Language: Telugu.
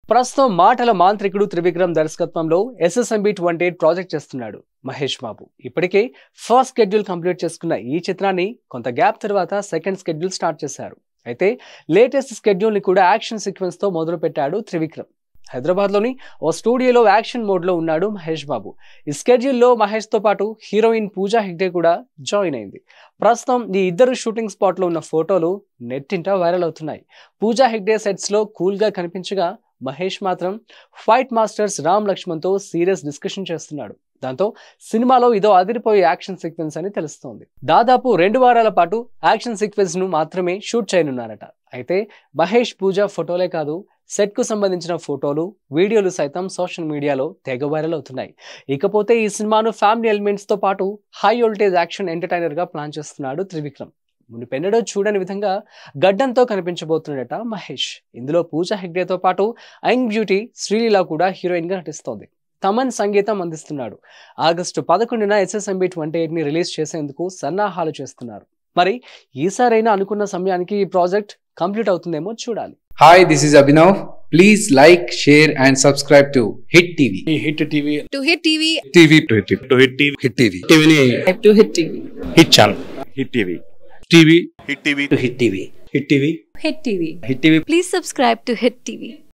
ప్రస్తుతం మాటల మాంత్రికుడు త్రివిక్రమ్ దర్శకత్వంలో ఎస్ఎస్ఎంబి ట్వంటీ ఎయిట్ ప్రాజెక్ట్ చేస్తున్నాడు మహేష్ బాబు ఇప్పటికే ఫస్ట్ షెడ్యూల్ కంప్లీట్ చేసుకున్న ఈ చిత్రాన్ని కొంత గ్యాప్ తర్వాత సెకండ్ షెడ్యూల్ స్టార్ట్ చేశారు అయితే లేటెస్ట్ షెడ్యూల్ ని కూడా యాక్షన్ సీక్వెన్స్ తో మొదలు పెట్టాడు త్రివిక్రమ్ హైదరాబాద్ లోని ఓ స్టూడియోలో యాక్షన్ మోడ్ లో ఉన్నాడు మహేష్ బాబు ఈ స్కెడ్యూల్లో మహేష్ తో పాటు హీరోయిన్ పూజా హెగ్డే కూడా జాయిన్ అయింది ప్రస్తుతం ఈ ఇద్దరు షూటింగ్ స్పాట్ లో ఉన్న ఫోటోలు నెట్టింట వైరల్ అవుతున్నాయి పూజా హెగ్డే సెట్స్ లో కూల్ గా కనిపించగా మహేష్ మాత్రం ఫైట్ మాస్టర్స్ రామ్ లక్ష్మణ్ తో సీరియస్ డిస్కషన్ చేస్తున్నాడు దాంతో సినిమాలో ఇదో అదిరిపోయే యాక్షన్ సీక్వెన్స్ అని తెలుస్తోంది దాదాపు రెండు వారాల పాటు యాక్షన్ సీక్వెన్స్ ను మాత్రమే షూట్ చేయనున్నారట అయితే మహేష్ పూజ ఫోటోలే కాదు సెట్ కు సంబంధించిన ఫోటోలు వీడియోలు సైతం సోషల్ మీడియాలో తెగ వైరల్ అవుతున్నాయి ఇకపోతే ఈ సినిమాను ఫ్యామిలీ ఎలిమెంట్స్ తో పాటు హై వోల్టేజ్ యాక్షన్ ఎంటర్టైనర్ గా ప్లాన్ చేస్తున్నాడు త్రివిక్రమ్ మునిపెన్నడో చూడని విధంగా గడ్డంతో కనిపించబోతున్నాడట మహేష్ ఇందులో పూజా హెగ్డేతో పాటు యంగ్ బ్యూటీ శ్రీలీల కూడా హీరోయిన్ గా నటిస్తోంది తమన్ సంగీతం అందిస్తున్నాడు ఆగస్టు పదకొండున ఎస్ఎస్ఎంబి ట్వంటీ ఎయిట్ ని రిలీజ్ చేసేందుకు సన్నాహాలు చేస్తున్నారు మరి ఈసారైనా అనుకున్న సమయానికి ఈ ప్రాజెక్ట్ కంప్లీట్ అవుతుందేమో చూడాలి Hi, this is Abhinav. Please like, share, and subscribe to Hit TV. Hit TV to hit TV TV to Hit to Hit TV Hit TV. టీవీని to hit TV Hit channel Hit TV TV Hit TV Hit TV Hit TV hit TV Hit TV please subscribe to hit TV